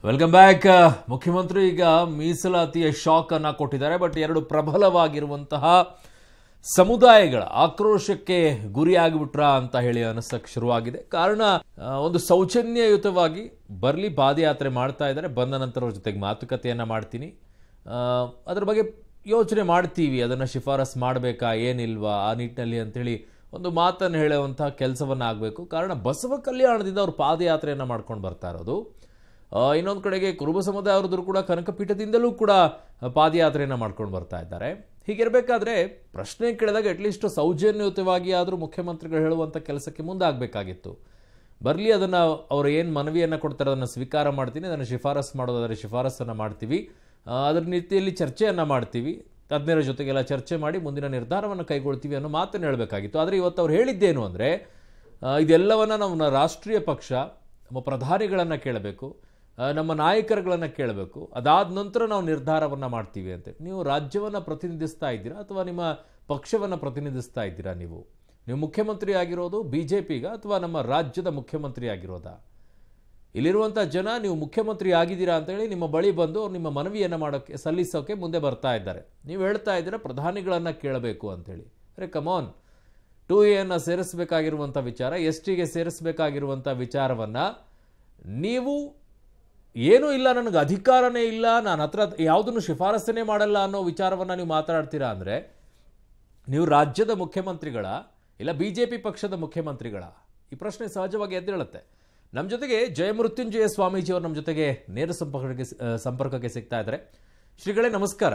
Welcome back ಮುಖ್ಯಮಂತ್ರಿ ಈಗ ಮೀಸಲಾತಿಯ shock ಅನ್ನ ಕೊಟ್ಟಿದ್ದಾರೆ ಬಟ್ ಎರಡು ಪ್ರಬಲವಾಗಿರುವಂತಹ ಸಮುದಾಯಗಳ ಆಕ್ರೋಶಕ್ಕೆ ಗುರಿಯಾಗಿಬಿಟ್ರ ಅಂತ ಹೇಳಿ ಅನಿಸಕ್ಕೆ ಶುರುವಾಗಿದೆ ಕಾರಣ ಆ, ಒಂದು ಸೌಜನ್ಯಯುತವಾಗಿ ಬರಲಿ ಪಾದಯಾತ್ರೆ ಮಾಡ್ತಾ ಇದ್ದಾರೆ ಬಂದ ನಂತರ ಅವ್ರ ಜೊತೆಗೆ ಮಾತುಕತೆಯನ್ನ ಮಾಡ್ತೀನಿ ಆ, ಅದ್ರ ಬಗ್ಗೆ ಯೋಚನೆ ಮಾಡ್ತೀವಿ ಅದನ್ನು ಶಿಫಾರಸ್ ಮಾಡಬೇಕಾ ಏನಿಲ್ವಾ ಆ ನಿಟ್ಟಿನಲ್ಲಿ ಅಂತೇಳಿ ಒಂದು ಮಾತನ್ನು ಹೇಳುವಂತಹ ಕೆಲಸವನ್ನು ಆಗಬೇಕು ಕಾರಣ ಬಸವ ಕಲ್ಯಾಣದಿಂದ ಅವರು ಪಾದಯಾತ್ರೆಯನ್ನು ಮಾಡ್ಕೊಂಡು ಬರ್ತಾ ಇರೋದು ಇನ್ನೊಂದು ಕಡೆಗೆ ಕುರುಬ ಸಮುದಾಯವ್ರದ್ದು ಕೂಡ ಕನಕಪೀಠದಿಂದಲೂ ಕೂಡ ಪಾದಯಾತ್ರೆಯನ್ನು ಮಾಡ್ಕೊಂಡು ಬರ್ತಾ ಇದ್ದಾರೆ ಹೀಗಿರಬೇಕಾದ್ರೆ ಪ್ರಶ್ನೆ ಕೇಳಿದಾಗ ಅಟ್ಲೀಸ್ಟ್ ಸೌಜನ್ಯಯುತವಾಗಿ ಆದರೂ ಮುಖ್ಯಮಂತ್ರಿಗಳು ಹೇಳುವಂಥ ಕೆಲಸಕ್ಕೆ ಮುಂದಾಗಬೇಕಾಗಿತ್ತು ಬರಲಿ ಅದನ್ನು ಅವರು ಏನು ಮನವಿಯನ್ನು ಕೊಡ್ತಾರೆ ಅದನ್ನು ಸ್ವೀಕಾರ ಮಾಡ್ತೀನಿ ಅದನ್ನು ಶಿಫಾರಸ್ ಮಾಡೋದಾದರೆ ಶಿಫಾರಸನ್ನು ಮಾಡ್ತೀವಿ ಆ, ಅದರ ರೀತಿಯಲ್ಲಿ ಚರ್ಚೆಯನ್ನು ಮಾಡ್ತೀವಿ ತಜ್ಞರ ಜೊತೆಗೆಲ್ಲ ಚರ್ಚೆ ಮಾಡಿ ಮುಂದಿನ ನಿರ್ಧಾರವನ್ನು ಕೈಗೊಳ್ತೀವಿ ಅನ್ನೋ ಮಾತನ್ನು ಹೇಳಬೇಕಾಗಿತ್ತು ಆದರೆ ಇವತ್ತು ಅವ್ರು ಹೇಳಿದ್ದೇನು ಅಂದರೆ ಇದೆಲ್ಲವನ್ನು ನಾವು ನ- ರಾಷ್ಟ್ರೀಯ ಪಕ್ಷ ನಮ್ಮ ಪ್ರಧಾನಿಗಳನ್ನು ಕೇಳಬೇಕು ಆ, ನಮ್ಮ ನಾಯಕರುಗಳನ್ನು ಕೇಳಬೇಕು ಅದಾದ ನಂತರ ನಾವು ನಿರ್ಧಾರವನ್ನು ಮಾಡ್ತೀವಿ ಅಂತ ನೀವು ರಾಜ್ಯವನ್ನು ಪ್ರತಿನಿಧಿಸ್ತಾ ಇದ್ದೀರಾ ಅಥವಾ ನಿಮ್ಮ ಪಕ್ಷವನ್ನು ಪ್ರತಿನಿಧಿಸ್ತಾ ಇದ್ದೀರಾ ನೀವು ನೀವು ಮುಖ್ಯಮಂತ್ರಿ ಆಗಿರೋದು ಬಿ ಜೆ ಪಿಗ ಅಥವಾ ನಮ್ಮ ರಾಜ್ಯದ ಮುಖ್ಯಮಂತ್ರಿ ಆಗಿರೋದಾ ಇಲ್ಲಿರುವಂಥ ಜನ ನೀವು ಮುಖ್ಯಮಂತ್ರಿ ಆಗಿದ್ದೀರಾ ಅಂತೇಳಿ ನಿಮ್ಮ ಬಳಿ ಬಂದು ಅವ್ರು ನಿಮ್ಮ ಮನವಿಯನ್ನು ಮಾಡೋಕ್ಕೆ ಸಲ್ಲಿಸೋಕೆ ಮುಂದೆ ಬರ್ತಾ ಇದ್ದಾರೆ ನೀವು ಹೇಳ್ತಾ ಇದ್ದೀರಾ ಪ್ರಧಾನಿಗಳನ್ನು ಕೇಳಬೇಕು ಅಂತೇಳಿ ಅರೆ ಕಮಾನ್ ಟು ಎಯನ್ನು ಸೇರಿಸಬೇಕಾಗಿರುವಂಥ ವಿಚಾರ ಎಸ್ ಟಿಗೆ ಸೇರಿಸಬೇಕಾಗಿರುವಂಥ ವಿಚಾರವನ್ನು ನೀವು ಏನೂ ಇಲ್ಲ ನನಗೆ ಅಧಿಕಾರನೇ ಇಲ್ಲ ನಾನು ಹತ್ರ ಯಾವುದನ್ನು ಶಿಫಾರಸನ್ನೇ ಮಾಡಲ್ಲ ಅನ್ನೋ ವಿಚಾರವನ್ನು ನೀವು ಮಾತಾಡ್ತೀರಾ ಅಂದರೆ ನೀವು ರಾಜ್ಯದ ಮುಖ್ಯಮಂತ್ರಿಗಳ ಇಲ್ಲ ಬಿ ಜೆ ಪಿ ಪಕ್ಷದ ಮುಖ್ಯಮಂತ್ರಿಗಳ ಈ ಪ್ರಶ್ನೆ ಸಹಜವಾಗಿ ಎದ್ದೇಳುತ್ತೆ ನಮ್ಮ ಜೊತೆಗೆ ಜಯಮೃತ್ಯುಂಜಯ ಸ್ವಾಮೀಜಿ ಅವರು ನಮ್ಮ ಜೊತೆಗೆ ನೇರ ಸಂಪರ್ಕಕ್ಕೆ ಆ, ಸಂಪರ್ಕಕ್ಕೆ ಸಿಗ್ತಾ ಇದ್ದಾರೆ ಶ್ರೀಗಳೇ ನಮಸ್ಕಾರ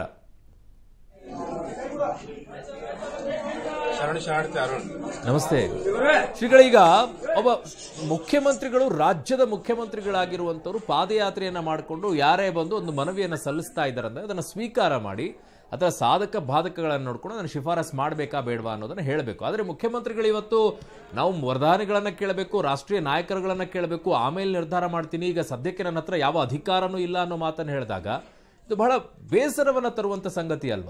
ಶರಣ ಶರಣಾರ್ಥಿ ಅರುಣ್ ನಮಸ್ತೆ ಶ್ರೀಗಳೀಗ ಒಬ್ಬ ಮುಖ್ಯಮಂತ್ರಿಗಳು ರಾಜ್ಯದ ಮುಖ್ಯಮಂತ್ರಿಗಳಾಗಿರುವಂಥವ್ರು ಪಾದಯಾತ್ರೆಯನ್ನ ಮಾಡಿಕೊಂಡು ಯಾರೇ ಬಂದು ಒಂದು ಮನವಿಯನ್ನು ಸಲ್ಲಿಸ್ತಾ ಇದ್ದಾರೆ ಅಂದ್ರೆ ಅದನ್ನು ಸ್ವೀಕಾರ ಮಾಡಿ ಅದರ ಸಾಧಕ ಬಾಧಕಗಳನ್ನು ನೋಡ್ಕೊಂಡು ಅದನ್ನು ಶಿಫಾರಸ್ ಮಾಡಬೇಕಾ ಬೇಡವಾ ಅನ್ನೋದನ್ನ ಹೇಳಬೇಕು ಆದರೆ ಮುಖ್ಯಮಂತ್ರಿಗಳು ಇವತ್ತು ನಾವು ವರದಾನಿಗಳನ್ನ ಕೇಳಬೇಕು ರಾಷ್ಟ್ರೀಯ ನಾಯಕರುಗಳನ್ನ ಕೇಳಬೇಕು ಆಮೇಲೆ ನಿರ್ಧಾರ ಮಾಡ್ತೀನಿ ಈಗ ಸದ್ಯಕ್ಕೆ ನನ್ನ ಹತ್ರ ಯಾವ ಅಧಿಕಾರನೂ ಇಲ್ಲ ಅನ್ನೋ ಮಾತನ್ನು ಹೇಳಿದಾಗ ಇದು ಬಹಳ ಬೇಸರವನ್ನು ತರುವಂತ ಸಂಗತಿ ಅಲ್ವಾ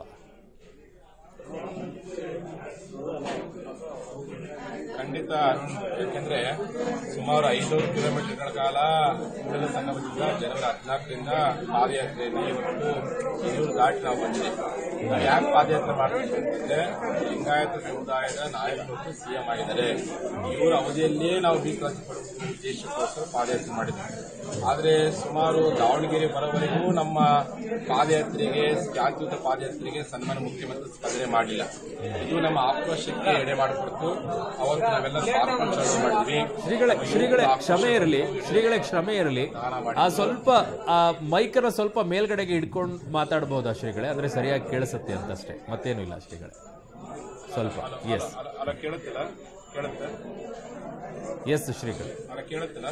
ಖಂಡಿತ ಅರುಣ್ ಯಾಕೆಂದ್ರೆ ಸುಮಾರು ಐನೂರು ಕಿಲೋಮೀಟರ್ಗಳ ಕಾಲ ಕೂಡಲ ಸಂಗಮದಿಂದ ಜನವರಿ ಹದಿನಾಲ್ಕರಿಂದ ಪಾದಯಾತ್ರೆಯಲ್ಲಿ ಇವತ್ತು ಹಿರಿಯೂರು ಘಾಟ್ ನಾವು ಬಂದಿದ್ದೀವಿ ನಾವು ಯಾಕೆ ಪಾದಯಾತ್ರೆ ಮಾಡ್ತೀವಿ ಅಂತಂದ್ರೆ ಲಿಂಗಾಯತ ಸಮುದಾಯದ ನಾಯಕರು ಸಿಎಂ ಆಗಿದ್ದಾರೆ ಇವರ ಅವಧಿಯಲ್ಲೇ ನಾವು ಮೀಸಲಾತಿ ಪಡೆಯುವ ಉದ್ದೇಶಕ್ಕೋಸ್ಕರ ಪಾದಯಾತ್ರೆ ಮಾಡಿದ್ದೀವಿ ಆದರೆ ಸುಮಾರು ದಾವಣಗೆರೆ ಬರೋವರೆಗೂ ನಮ್ಮ ಪಾದಯಾತ್ರೆಗೆ ಶಾಂತಿಯುತ ಪಾದಯಾತ್ರೆಗೆ ಸನ್ಮಾನ ಮುಖ್ಯಮಂತ್ರಿ ಸ್ಪಂದನೆ ಮಾಡಲಿಲ್ಲ ಇದು ನಮ್ಮ ಆಕ್ರೋಶಕ್ಕೆ ಎಡೆ ಮಾಡಿಕೊಡ್ತು ಅವರು ನಾವೆಲ್ಲ ಸ್ವಾತಂತ್ರ್ಯ ಚಳವಳಿ ಮಾಡಿದ್ವಿ ಶ್ರೀಗಳೇ ಶ್ರೀಗಳೇ ಕ್ಷಮೆ ಇರಲಿ ಶ್ರೀಗಳೇ ಕ್ಷಮೆ ಇರಲಿ ಆ ಸ್ವಲ್ಪ ಆ ಮೈಕನ್ನ ಸ್ವಲ್ಪ ಮೇಲ್ಗಡೆಗೆ ಇಟ್ಕೊಂಡು ಮಾತಾಡಬಹುದಾ ಶ್ರೀಗಳೇ ಅಂದ್ರೆ ಸರಿಯಾಗಿ ಕೇಳಿಸುತ್ತೆ ಅಂತಷ್ಟೇ ಮತ್ತೇನು ಇಲ್ಲ ಶ್ರೀಗಳೇ ಸ್ವಲ್ಪ ಎಸ್ ಅಲ್ಲ ಅಲ್ಲ ಕೇಳುತ್ತಿಲ್ಲ ಕೇಳುತ್ತೆ ಎಸ್ ಶ್ರೀಗಳೇ ಅಲ್ಲ ಕೇಳುತ್ತಿಲ್ಲ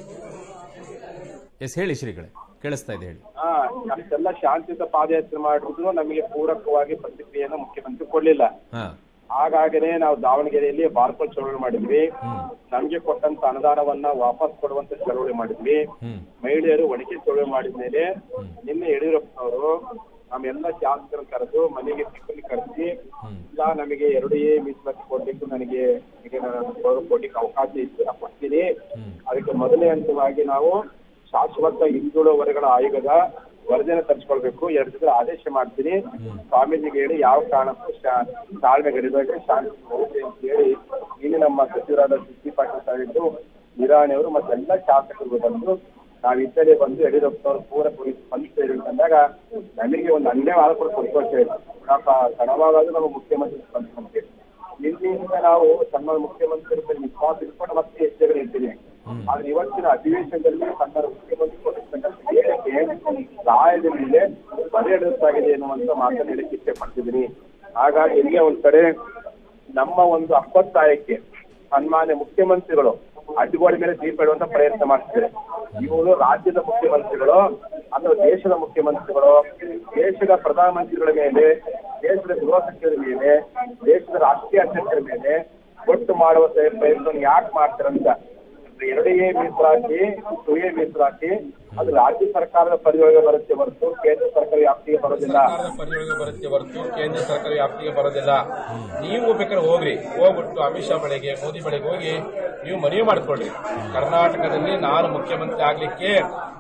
ಎಸ್ ಹೇಳಿ ಶ್ರೀಗಳೇ ಕೇಳಿಸ್ತಾ ಇದೆ ಹೇಳಿ ಆ, ಅಷ್ಟೆಲ್ಲ ಶಾಂತಿಯುತ ಪಾದಯಾತ್ರೆ ಮಾಡಿದ್ರು ನಮಗೆ ಪೂರಕವಾಗಿ ಪ್ರತಿಕ್ರಿಯೆಯನ್ನು ಮುಖ್ಯಮಂತ್ರಿ ಕೊಡ್ಲಿಲ್ಲ ಹಾ ಹಾಗಾಗನೇ ನಾವು ದಾವಣಗೆರೆಯಲ್ಲಿ ಬಾರ್ಕೋಲ್ ಚಳವಳಿ ಮಾಡಿದ್ವಿ ನಮ್ಗೆ ಕೊಟ್ಟಂತ ಅನುದಾನವನ್ನ ವಾಪಸ್ ಕೊಡುವಂತ ಚಳವಳಿ ಮಾಡಿದ್ವಿ ಹ್ಮ್ ಮಹಿಳೆಯರು ಒಣಕೆ ಚಳವಳಿ ಮಾಡಿದ ಮೇಲೆ ನಿನ್ನೆ ಯಡಿಯೂರಪ್ಪನವರು ನಮ್ಮೆಲ್ಲ ಶಾಸಕರನ್ನು ಕರೆದು ಮನೆಗೆ ಟಿಫನ್ ಕರೆಸಿ ಇಲ್ಲ ನಮಗೆ ಎರಡು ಎ ಮೀಸಲಾತಿ ಕೊಡ್ಲಿಕ್ಕೆ ನನಗೆ ಈಗ ನಾನು ಗೌರವ ಕೊಡ್ಲಿಕ್ಕೆ ಅವಕಾಶ ಇತ್ತು ನಾನು ಕೊಡ್ತೀನಿ ಅದಕ್ಕೆ ಮೊದಲನೇ ಹಂತವಾಗಿ ನಾವು ಶಾಶ್ವತ ಹಿಂದುಳಿದ ವರ್ಗಗಳ ಆಯೋಗದ ವರದಿಯನ್ನು ತರಿಸ್ಕೊಳ್ಬೇಕು ಎರಡು ದಿವಸ ಆದೇಶ ಮಾಡ್ತೀನಿ ಸ್ವಾಮೀಜಿಗೆ ಹೇಳಿ ಯಾವ ಕಾರಣಕ್ಕೂ ಶಾ- ತಾಳ್ಮೆ ಗಡಿದಾಗ ಶಾಂತಿ ಹೋಗುತ್ತೆ ಅಂತ ಹೇಳಿ ಇಲ್ಲಿ ನಮ್ಮ ಸಚಿವರಾದ ಸಿದ್ದಿ ಪಾಟೀಲ್ ಸಾಹೇಬರು ನಿರಾಣಿಯವರು ಮತ್ತೆಲ್ಲ ಶಾಸಕರು ಬಂದು ನಾವು ಇದ್ದಲೇ ಬಂದು ಯಡಿಯೂರಪ್ಪನವರು ಪೂರಕ ಸ್ಪಂದಿಸ್ತೇವೆ ಅಂತಂದಾಗ ನಮಗೆ ಒಂದು ಅನ್ಯವಾದ ಕೂಡ ಕೊಡ್ಕೊಳ್ತೇವೆ ನೋಡಪ್ಪ ತಡವಾಗಾದ್ರೂ ನಮ್ಮ ಮುಖ್ಯಮಂತ್ರಿ ಸ್ಪಂದಿಸುವಂತೆ ನಿನ್ನೆಯಿಂದ ನಾವು ಸನ್ಮಾನ ಮುಖ್ಯಮಂತ್ರಿ ಮೇಲೆ ವಿಶ್ವಾಸ ಇಟ್ಕೊಂಡು ಮತ್ತೆ ಹೆಜ್ಜೆಗಳು ಇರ್ತೀವಿ ಆದ್ರೆ ಇವತ್ತಿನ ಅಧಿವೇಶನದಲ್ಲಿ ಸನ್ಮಾನ ಮುಖ್ಯಮಂತ್ರಿ ಕೊಟ್ಟಿರ್ತಕ್ಕಂಥ ಹೇಳಿಕೆ ಸಹಾಯದ ಮೇಲೆ ಬರೆಯಡಿಸಾಗಿದೆ ಎನ್ನುವಂತ ಮಾತನ್ನು ಹೇಳಕ್ಕೆ ಇಚ್ಛೆ ಪಡ್ತಿದ್ದೀನಿ ಹಾಗಾಗಿ ಇಲ್ಲಿಗೆ ಒಂದ್ ಕಡೆ ನಮ್ಮ ಒಂದು ಅಪ್ಪತ್ತಾಯಕ್ಕೆ ಸನ್ಮಾನ್ಯ ಮುಖ್ಯಮಂತ್ರಿಗಳು ಅಡ್ಡಗೋಡೆ ಮೇಲೆ ದೀಪ ಇಡುವಂತ ಪ್ರಯತ್ನ ಮಾಡ್ತಿದ್ದಾರೆ ಇವರು ರಾಜ್ಯದ ಮುಖ್ಯಮಂತ್ರಿಗಳು ಅಥವಾ ದೇಶದ ಮುಖ್ಯಮಂತ್ರಿಗಳು ದೇಶದ ಪ್ರಧಾನಮಂತ್ರಿಗಳ ಮೇಲೆ ದೇಶದ ಗೃಹ ಸಚಿವರ ಮೇಲೆ ದೇಶದ ರಾಷ್ಟ್ರೀಯ ಅಧ್ಯಕ್ಷರ ಮೇಲೆ ಒಟ್ಟು ಮಾಡುವ ಪ್ರಯತ್ನ ಯಾಕೆ ಮಾಡ್ತಾರಂತ ಎರಡೇ ಮೀಸಲಾತಿ ಟು ಎ ಮೀಸಲಾತಿ ಅದು ರಾಜ್ಯ ಸರ್ಕಾರದ ಪರಿಯೋಗ ಬರುತ್ತೆ ಹೊರತು ಕೇಂದ್ರ ಸರ್ಕಾರ ವ್ಯಾಪ್ತಿಗೆ ಬರೋದಿಲ್ಲ ಸರ್ಕಾರದ ಪರಿಯೋಗ ಬರುತ್ತೆ ಹೊರತು ಕೇಂದ್ರ ಸರ್ಕಾರ ವ್ಯಾಪ್ತಿಗೆ ಬರೋದಿಲ್ಲ ನೀವು ಬೇಕಾದ್ರೆ ಹೋಗ್ರಿ ಹೋಗ್ಬಿಟ್ಟು ಅಮಿತ್ ಶಾ ಬಳಿಗೆ ಮೋದಿ ಬಳಿಗೆ ಹೋಗಿ ನೀವು ಮನವಿ ಮಾಡ್ಕೊಳ್ರಿ ಕರ್ನಾಟಕದಲ್ಲಿ ನಾನು ಮುಖ್ಯಮಂತ್ರಿ ಆಗ್ಲಿಕ್ಕೆ